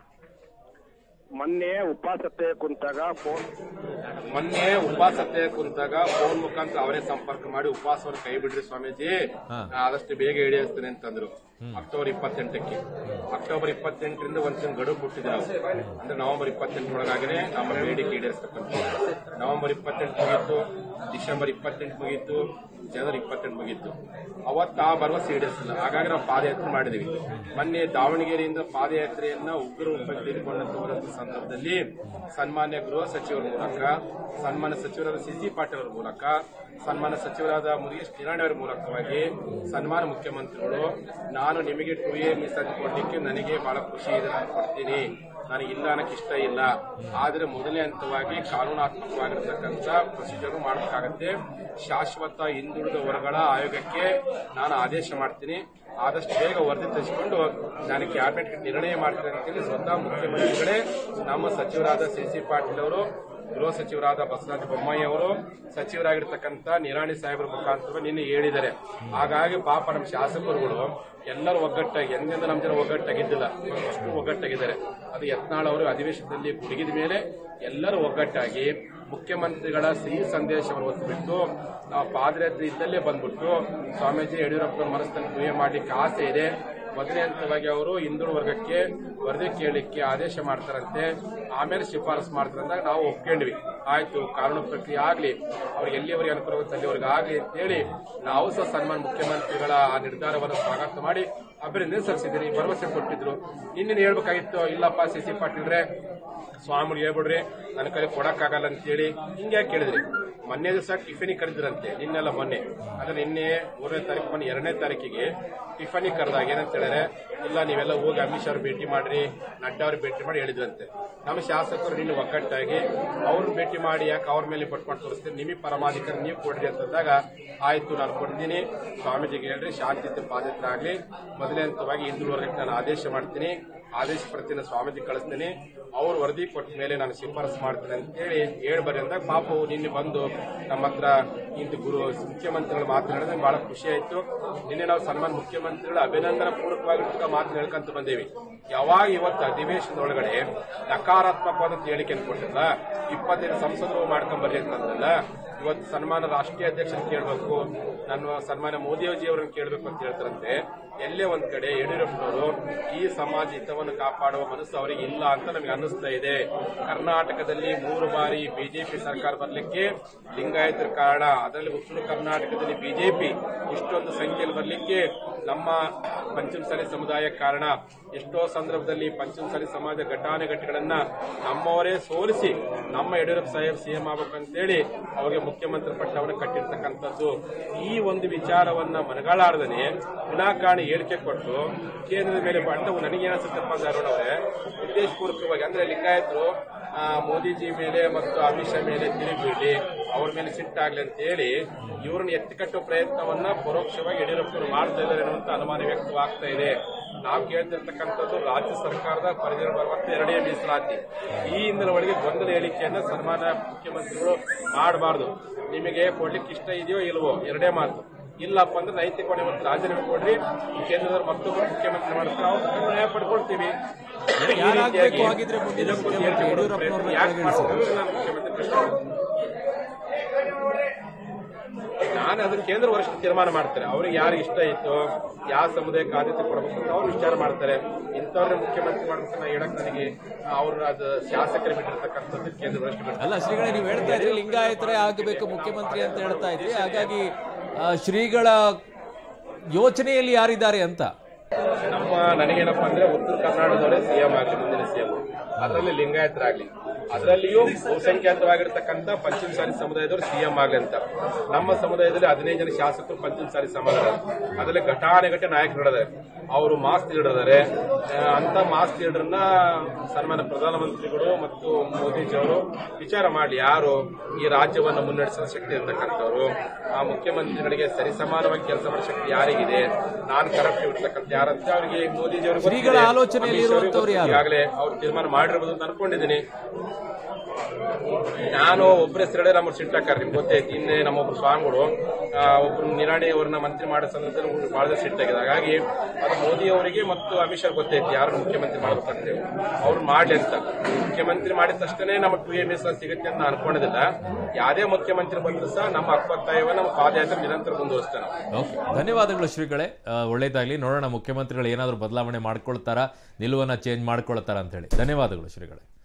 ಮೊನ್ನೆ ಉಪವಾಸತೆ ಕುಂತಾಗ ಫೋನ್ ಮೊನ್ನೆ ಉಪವಾಸ ಸತ್ಯ ಕುಂತಾಗ ಫೋನ್ ಮುಖಾಂತರ ಅವರೇ ಸಂಪರ್ಕ ಮಾಡಿ ಉಪವಾಸವನ್ನು ಕೈ ಬಿಡ್ರಿ ಸ್ವಾಮೀಜಿ ಹಾ. ಆದಷ್ಟು ಬೇಗ ಈಡೇರಿಸ್ತೇನೆ ಅಂತಂದ್ರು ಅಕ್ಟೋಬರ್ ಇಪ್ಪತ್ತೆಂಟಕ್ಕೆ ಅಕ್ಟೋಬರ್ ಇಪ್ಪತ್ತೆಂಟರಿಂದ ಒಂದ್ ತಿಂಗಳು ಗಡುವು ಕೊಟ್ಟಿದ್ರು ನಾವು. ಅಂದ್ರೆ ನವೆಂಬರ್ ಇಪ್ಪತ್ತೆಂಟರೊಳಗಾಗನೆ ನಮ್ಮ ಬೇಡಿಕೆ ಈಡೇರಿಸ್ತಕ್ಕಂಥ ನವೆಂಬರ್ ಇಪ್ಪತ್ತೆಂಟು ಮುಗೀತು ಡಿಸೆಂಬರ್ ಇಪ್ಪತ್ತೆಂಟು ಮುಗೀತು ಜನವರಿ ಇಪ್ಪತ್ತೆಂಟು ಮುಗೀತು ಅವತ್ತು ಆ ಭರವಸೆ ಈಡೇರಿಸಿಲ್ಲ ಹಾಗಾಗಿ ನಾವು ಪಾದಯಾತ್ರೆ ಮಾಡಿದ್ವಿ ಮೊನ್ನೆ ದಾವಣಗೆರೆಯಿಂದ ಪಾದಯಾತ್ರೆಯನ್ನ ಉಗ್ರ ರೂಪದಲ್ಲಿ ತೆಗೆದುಕೊಂಡಂತ ಹೋದಂತ ಸಂದರ್ಭದಲ್ಲಿ ಸನ್ಮಾನ್ಯ ಗೃಹ ಸಚಿವರ ಮೂಲಕ ಸನ್ಮಾನ್ಯ ಸಚಿವರಾದ ಸಿ ಸಿ ಪಾಟೀಲ್ ಅವರ ಮೂಲಕ ಸನ್ಮಾನ್ಯ ಸಚಿವರಾದ ಮುರುಗೇಶ್ ನಿರಾಣಿ ಅವರ ಮೂಲಕವಾಗಿ ಸನ್ಮಾನ ಮುಖ್ಯಮಂತ್ರಿಗಳು ನಾನು ನಿಮಗೆ ಟು ಎ ಮೀಸಲಾತಿ ಕೊಡ್ಲಿಕ್ಕೆ ನನಗೆ ಬಹಳ ಖುಷಿ ಇದೆ ನಾನು ಕೊಡ್ತೀನಿ ನನಗೆ ಇಲ್ಲ ಅನ್ನಕ್ಕೆ ಇಷ್ಟ ಇಲ್ಲ ಆದ್ರೆ ಮೊದಲನೇ ಹಂತವಾಗಿ ಕಾನೂನಾತ್ಮಕವಾಗಿರ್ತಕ್ಕಂಥ ಪ್ರೊಸೀಜರ್ ಮಾಡಬೇಕಾಗತ್ತೆ ಶಾಶ್ವತ ಹಿಂದುಳಿದ ವರ್ಗಗಳ ಆಯೋಗಕ್ಕೆ ನಾನು ಆದೇಶ ಮಾಡ್ತೀನಿ ಆದಷ್ಟು ಬೇಗ ವರದಿ ತರಿಸಿಕೊಂಡು ನಾನು ಕ್ಯಾಬಿನೆಟ್ ನಿರ್ಣಯ ಮಾಡ್ತೀನಿ ಅಂತೇಳಿ ಸ್ವತಃ ಮುಖ್ಯಮಂತ್ರಿಗಳೇ ನಮ್ಮ ಸಚಿವರಾದ ಸಿ ಸಿ ಪಾಟೀಲ್ ಅವರು ಗೃಹ ಸಚಿವರಾದ ಬಸವರಾಜ ಬೊಮ್ಮಾಯಿ ಅವರು ಸಚಿವರಾಗಿರ್ತಕ್ಕಂಥ ನಿರಾಣಿ ಸಾಹೇಬರ ಮುಖಾಂತರ ನಿನ್ನೆ ಹೇಳಿದ್ದಾರೆ ಹಾಗಾಗಿ ಪಾಪ ನಮ್ಮ ಶಾಸಕರುಗಳು ಎಲ್ಲರೂ ಒಗ್ಗಟ್ಟಾಗಿ ಎಂದೆಂದ ನಮ್ಮ ಜನ ಒಗ್ಗಟ್ಟಾಗಿದ್ದಿಲ್ಲ ಅಷ್ಟು ಒಗ್ಗಟ್ಟಾಗಿದ್ದಾರೆ ಅದು ಯತ್ನಾಳ್ ಅವರು ಅಧಿವೇಶನದಲ್ಲಿ ಕುಡಿಗಿದ ಮೇಲೆ ಎಲ್ಲರೂ ಒಗ್ಗಟ್ಟಾಗಿ ಮುಖ್ಯಮಂತ್ರಿಗಳ ಸಿಹಿ ಸಂದೇಶವನ್ನು ಹೊತ್ತುಬಿಟ್ಟು ನಾವು ಪಾದಯಾತ್ರೆ ಇದ್ದಲ್ಲೇ ಬಂದ್ಬಿಟ್ಟು ಸ್ವಾಮೀಜಿ ಯಡಿಯೂರಪ್ಪನ ಮನಸ್ಸನ್ನು ಕ್ರಿಯೆ ಮಾಡ್ಲಿಕ್ಕೆ ಆಸೆ ಇದೆ ಮೊದಲನೇ ಹಂತವಾಗಿ ಅವರು ಹಿಂದುಳಿದ ವರ್ಗಕ್ಕೆ ವರದಿ ಕೇಳಲಿಕ್ಕೆ ಆದೇಶ ಮಾಡ್ತಾರಂತೆ ಆಮೇಲೆ ಶಿಫಾರಸು ಮಾಡ್ತಾರಂದಾಗ ನಾವು ಒಪ್ಕೊಂಡ್ವಿ ಆಯ್ತು ಕಾನೂನು ಪ್ರಕ್ರಿಯೆ ಆಗ್ಲಿ ಅವ್ರಿಗೆ ಎಲ್ಲಿಯವರೆಗೆ ಅನುಕೂಲ ಆಗುತ್ತೆ ಅಲ್ಲಿವರೆಗೆ ಆಗ್ಲಿ ಅಂತೇಳಿ ನಾವು ಸಹ ಸನ್ಮಾನ್ ಮುಖ್ಯಮಂತ್ರಿಗಳ ಆ ನಿರ್ಧಾರವನ್ನು ಸ್ವಾಗತ ಮಾಡಿ ಅಭಿನಂದನೆ ಸಲ್ಲಿಸಿದ್ದೀನಿ ಭರವಸೆ ಕೊಟ್ಟಿದ್ರು ನಿನ್ನೆ ಹೇಳ್ಬೇಕಾಗಿತ್ತು ಇಲ್ಲಪ್ಪ ಸಿ ಸಿ ಪಾಟೀಲ್ರೆ ಸ್ವಾಮಿಗಳು ಹೇಳ್ಬಿಡ್ರಿ ನನ್ನ ಕೈ ಕೊಡಕ್ಕಾಗಲ್ಲ ಅಂತೇಳಿ ಹಿಂಗೆ ಕೇಳಿದ್ರಿ ಮೊನ್ನೆ ದಿವಸ ಟಿಫಿನಿಗೆ ಕರೆದಿರಂತೆ ನಿನ್ನೆಲ್ಲ ಮೊನ್ನೆ ಅಂದ್ರೆ ನಿನ್ನೆ ಮೂರನೇ ತಾರೀಕು ಮೊನ್ನೆ ಎರಡನೇ ತಾರೀಕಿಗೆ ಟಿಫನಿಗೆ ಕರೆದಾಗ ಏನಂತ ಹೇಳಿದ್ರೆ ಇಲ್ಲ ನೀವೆಲ್ಲ ಹೋಗಿ ಅಮಿತ್ ಶಾ ಅವ್ರು ಭೇಟಿ ಮಾಡ್ರಿ ನಡ್ಡಾ ಅವ್ರಿಗೆ ಭೇಟಿ ಮಾಡಿ ಹೇಳಿದ್ರಂತೆ ನಮ್ಮ ಶಾಸಕರು ನಿನ್ನ ಒಗ್ಗಟ್ಟಾಗಿ ಅವ್ರನ್ನ ಭೇಟಿ ಮಾಡಿ ಯಾಕೆ ಅವ್ರ ಮೇಲೆ ಪಟ್ಕೊಂಡು ತೋರಿಸ್ತೀನಿ ನಿಮಗೆ ಪರಮಾಧಿಕಾರಿ ನೀವು ಕೊಡ್ರಿ ಅಂತಂದಾಗ ಆಯ್ತು ನಾನು ಕೊಡ್ತೀನಿ ಸ್ವಾಮೀಜಿಗೆ ಹೇಳ್ರಿ ಶಾಂತಿಯುತ ಪಾದತ್ರ ಆಗಲಿ ಮೊದಲೇ ಹಂತವಾಗಿ ಹಿಂದುವರೆಗೆ ನಾನು ಆದೇಶ ಮಾಡ್ತೀನಿ ಆದೇಶ ಪ್ರತಿನ ಸ್ವಾಮೀಜಿ ಕಳಿಸ್ತೀನಿ ಅವ್ರು ವರದಿ ಕೊಟ್ಟ ಮೇಲೆ ನಾನು ಶಿಫಾರಸು ಮಾಡ್ತೀನಿ ಅಂತೇಳಿ ಹೇಳಿ ಬರ್ರಿ ಅಂದಾಗ ಪಾಪು ನಿನ್ನೆ ಬಂದು ನಮ್ಮ ಹತ್ರ ಇಂದು ಗುರು ಮುಖ್ಯಮಂತ್ರಿಗಳು ಮಾತನಾಡಿದ್ರೆ ಬಹಳ ಖುಷಿ ಆಯ್ತು ನಿನ್ನೆ ನಾವು ಸನ್ಮಾನ ಮುಖ್ಯಮಂತ್ರಿಗಳು ಅಭಿನಂದನಾ ಪೂರ್ವಕವಾಗಿರ್ತಕ್ಕ ಮಾತು ಹೇಳ್ಕೊಂತ ಬಂದೇವಿ ಯಾವಾಗ ಇವತ್ತು ಅಧಿವೇಶನದೊಳಗಡೆ ನಕಾರಾತ್ಮಕವಾದಂತ ಹೇಳಿಕೆ ಕೊಟ್ಟಿಲ್ಲ ಇಪ್ಪತ್ತೈದು ಸಂಸದರು ಮಾಡ್ಕೊಂಡ್ ಬರ್ಲಿ ಅಂತಂದಲ್ಲ ಇವತ್ತು ಸನ್ಮಾನ ರಾಷ್ಟ್ರೀಯ ಅಧ್ಯಕ್ಷರು ಕೇಳಬೇಕು ನನ್ನ ಸನ್ಮಾನ ಮೋದಿಯವ್ಜಿ ಅವರನ್ನು ಕೇಳಬೇಕು ಅಂತ ಹೇಳ್ತಾರಂತೆ ಎಲ್ಲೇ ಒಂದ್ ಕಡೆ ಯಡಿಯೂರಪ್ಪನವರು ಈ ಸಮಾಜ ಹಿತವನ್ನು ಕಾಪಾಡುವ ಮನಸ್ಸು ಅವರಿಗೆ ಇಲ್ಲ ಅಂತ ನಮಗೆ ಅನ್ನಿಸ್ತಾ ಇದೆ ಕರ್ನಾಟಕದಲ್ಲಿ ಮೂರು ಬಾರಿ ಬಿಜೆಪಿ ಸರ್ಕಾರ ಬರಲಿಕ್ಕೆ ಲಿಂಗಾಯತರ ಕಾರಣ ಅದರಲ್ಲಿ ಉತ್ತರ ಕರ್ನಾಟಕದಲ್ಲಿ ಬಿಜೆಪಿ ಇಷ್ಟೊಂದು ಸಂಖ್ಯೆಯಲ್ಲಿ ಬರಲಿಕ್ಕೆ ನಮ್ಮ ಪಂಚಮಸಾಲಿ ಸಮುದಾಯ ಕಾರಣ ಎಷ್ಟೋ ಸಂದರ್ಭದಲ್ಲಿ ಪಂಚಮಸಾಲಿ ಸಮಾಜ ಘಟಾನುಘಟಿಗಳನ್ನ ನಮ್ಮವರೇ ಸೋಲಿಸಿ ನಮ್ಮ ಯಡಿಯೂರಪ್ಪ ಸಾಹೇಬ್ ಸಿಎಂ ಆಗ್ಬೇಕಂತೇಳಿ ಅವರಿಗೆ ಮುಖ್ಯಮಂತ್ರಿ ಪಟ್ಟವನ್ನು ಕಟ್ಟಿರ್ತಕ್ಕಂಥದ್ದು ಈ ಒಂದು ವಿಚಾರವನ್ನ ಮನಗಾಳಾರ್ದನೆ ವಿನಾಕಾರಣ ಹೇಳಿಕೆ ಕೊಟ್ಟು ಕೇಂದ್ರದ ಮೇಲೆ ಬಂಡವು ನನಗೇನಿಸುತ್ತಪ್ಪ ಅಂತ ಅರುಣ್ ಅವರೇ ಉದ್ದೇಶಪೂರ್ವಕವಾಗಿ ಅಂದ್ರೆ ಲಿಂಗಾಯತರು ಆ, ಮೋದಿಜಿ ಮೇಲೆ ಮತ್ತು ಅಮಿತ್ ಶಾ ಮೇಲೆ ತಿರುಗಿ ಅವ್ರ ಮೇಲೆ ಸಿಟ್ಟಾಗ್ಲಿ ಅಂತ ಹೇಳಿ ಇವ್ರನ್ನ ಎತ್ತಿಕಟ್ಟುವ ಪ್ರಯತ್ನವನ್ನ ಪರೋಕ್ಷವಾಗಿ ಯಡಿಯೂರಪ್ಪನವರು ಮಾಡ್ತಾ ಇದ್ದಾರೆ ಅನ್ನುವಂತ ಅನುಮಾನ ವ್ಯಕ್ತವಾಗ್ತಾ ಇದೆ ನಾವು ಕೇಳ್ತಿರ್ತಕ್ಕಂಥದ್ದು ರಾಜ್ಯ ಸರ್ಕಾರದ ಪರಿಧಿಯಲ್ಲಿ ಬರುವಂತ ಎರಡೇ ಮೀಸಲಾತಿ ಈ ಹಿನ್ನೆಲೆ ಒಳಗೆ ಗೊಂದಲ ಹೇಳಿಕೆಯನ್ನ ಸನ್ಮಾನ ಮುಖ್ಯಮಂತ್ರಿಗಳು ಮಾಡಬಾರ್ದು ನಿಮಗೆ ಕೊಡ್ಲಿಕ್ಕೆ ಇಷ್ಟ ಇದೆಯೋ ಇಲ್ವೋ ಎರಡೇ ಮಾತು ಇಲ್ಲಪ್ಪ ಅಂದ್ರೆ ನೈತಿಕ ಮತ್ತು ರಾಜೀನಾಮೆ ಕೊಡ್ರಿ ಕೇಂದ್ರದಲ್ಲಿ ಮತ್ತೊಬ್ಬರು ಮುಖ್ಯಮಂತ್ರಿ ಮಾಡ್ತಾರೆ ಅವ್ರು ನ್ಯಾಯ ಪಡ್ಕೊಳ್ತೀವಿ ಈ ಯಾರಾಗ್ಬೇಕು ರೀತಿಯಾಗಿ ಹಾಗಿದ್ರೆ ಮುಂದಿನ ಇದಕ್ಕೂ ಮುಖ್ಯಮಂತ್ರಿ ಹೇಳಿಕೆ ಕೊಡೋ ಯಡಿಯೂರಪ್ಪನವ್ರನ್ನ ಪ್ರಯತ್ನ ಯಾಕೆ ಕೆಳಗಿಳಿಸಿ? ಮಾಡ್ತಾರೆ? ನಾನು ಮುಖ್ಯಮಂತ್ರಿ ಪ್ರಶ್ನೆ ನಾನು ಅದನ್ನ ಕೇಂದ್ರ ವರಿಷ್ಠ ತೀರ್ಮಾನ ಮಾಡ್ತಾರೆ ಅವ್ರಿಗೆ ಯಾರು ಇಷ್ಟ ಇತ್ತು ಯಾವ ಸಮುದಾಯಕ್ಕೆ ಆದ್ಯತೆ ಕೊಡಬೇಕು ಅಂತ ಅವ್ರು ವಿಚಾರ ಮಾಡ್ತಾರೆ ಇಂಥವ್ರನ್ನ ಮುಖ್ಯಮಂತ್ರಿ ಮಾಡ್ಬೇಕು ನಾ ಹೇಳಕ್ ನನಗೆ ಅವ್ರ ಅದು ಶಾಸಕರು ಬಿಟ್ಟಿರ್ತಕ್ಕಂಥದ್ದು ಕೇಂದ್ರ ವರಿಷ್ಠ ಬಿಡ್ತಾರೆ. ಅಲ್ಲ ಶ್ರೀಗಳೇ ನೀವು ಹೇಳ್ತಾ ಇದ್ರಿ ಲಿಂಗಾಯತರೇ ಆಗಬೇಕು ಮುಖ್ಯಮಂತ್ರಿ ಅಂತ ಹೇಳ್ತಾ ಇದ್ರಿ ಹಾಗಾಗಿ ಆ, ಶ್ರೀಗಳ ಯೋಚನೆಯಲ್ಲಿ ಯಾರಿದ್ದಾರೆ ಅಂತ ನಮ್ಮ ನನಗೇನಪ್ಪ ಅಂದ್ರೆ ಉತ್ತರ ಕರ್ನಾಟಕದವರೇ ಸಿಎಂ ಆಗ್ಲಿ ಮುಂದಿನ ಸಿಎಂ ಅದರಲ್ಲಿ ಲಿಂಗಾಯತರಾಗ್ಲಿ ಅದರಲ್ಲಿಯೂ ಬಹುಸಂಖ್ಯಾತವಾಗಿರ್ತಕ್ಕಂಥ ಪಂಚಮಸಾಲಿ ಸಮುದಾಯದವರು ಸಿಎಂ ಆಗ್ಲಿ ಅಂತ ನಮ್ಮ ಸಮುದಾಯದಲ್ಲಿ ಹದಿನೈದು ಜನ ಶಾಸಕರು ಪಂಚಮಸಾಲಿ ಸಮಾಜ ಅದರಲ್ಲಿ ಘಟಾನುಘಟಿ ನಾಯಕರಿದ್ದಾರೆ ಅವರು ಮಾಸ್ ಲೀಡರ್ ಇದ್ದಾರೆ ಅಂತ ಮಾಸ್ ಲೀಡರ್ನ ಸನ್ಮಾನ ಪ್ರಧಾನಮಂತ್ರಿಗಳು ಮತ್ತು ಮೋದಿಜಿ ಅವರು ವಿಚಾರ ಮಾಡಲಿ ಯಾರು ಈ ರಾಜ್ಯವನ್ನು ಮುನ್ನಡೆಸುವ ಶಕ್ತಿ ಇರ್ತಕ್ಕಂಥವ್ರು ಆ ಮುಖ್ಯಮಂತ್ರಿಗಳಿಗೆ ಸರಿಸಮಾನವಾಗಿ ಕೆಲಸ ಮಾಡೋ ಶಕ್ತಿ ಯಾರಿಗಿದೆ ನಾನ್ ಕರಪ್ಟ್ ಇರ್ತಕ್ಕಂಥ ಯಾರಂತ ಅವರಿಗೆ ಮೋದಿಜಿ ಅವರು ಶ್ರೀಗಳ ಆಲೋಚನೆಯಲ್ಲಿ ಇರುವಂತವ್ರು ಯಾರು? ಈಗಾಗಲೇ ಅವ್ರು ತೀರ್ಮಾನ ಮಾಡಿರ್ಬೋದು ಅಂತ ಅನ್ಕೊಂಡಿದ್ದೀನಿ ನಾನು ಒಬ್ಬರ ಹೆಸರಡೆ ನಮ್ಮ ಸಿಟ್ಟಾಕಾರ ನಿಮ್ಗೆ ಗೊತ್ತೈತಿ ಇನ್ನೇ ನಮ್ಮೊಬ್ರು ಸ್ವಾಮಿಗಳು ಆ, ಒಬ್ರು ನಿರಾಣಿ ಅವ್ರನ್ನ ಮಂತ್ರಿ ಮಾಡೋ ಸಂದರ್ಭದಲ್ಲಿ ಒಬ್ರು ಬಹಳ ಸಿಟ್ಟಾಗಿದೆ ಹಾಗಾಗಿ ಅದು ಮೋದಿ ಅವರಿಗೆ ಮತ್ತು ಅಮಿತ್ ಶಾ ಗೊತ್ತೈತಿ ಯಾರು ಮುಖ್ಯಮಂತ್ರಿ ಮಾಡ್ಬೇಕಂತೇಳಿ ಅವ್ರು ಮಾಡ್ಲಿ ಅಂತ ಮುಖ್ಯಮಂತ್ರಿ ಮಾಡಿದ ತಕ್ಷಣ ನಮ್ಮ ಟು ಎಂ ಎಸ್ ಸಿಗುತ್ತೆ ಅಂತ ನಾನು ಅನ್ಕೊಂಡಿದ್ದಿಲ್ಲ ಯಾವುದೇ ಮುಖ್ಯಮಂತ್ರಿ ಬಂದ್ರು ಸಹ ನಮ್ಮ ಹಕ್ಕೊತ್ತಾಯವ ನಮ್ಮ ಪಾದಯಾತ್ರೆ ನಿರಂತರ ಮುಂದುವರಿಸ್ತೇವೆ ನಾವು ಓಕೆ ಧನ್ಯವಾದಗಳು ಶ್ರೀಗಳೇ ಆ, ಒಳ್ಳೇದಾಗ್ಲಿ ನೋಡೋಣ ಮುಖ್ಯಮಂತ್ರಿಗಳು ಏನಾದರೂ ಬದಲಾವಣೆ ಮಾಡ್ಕೊಳ್ತಾರಾ ನಿಲುವನ್ನ ಚೇಂಜ್ ಮಾಡ್ಕೊಳ್ತಾರಾ ಅಂತ ಹೇಳಿ ಧನ್ಯವಾದಗಳು ಶ್ರೀಗಳೇ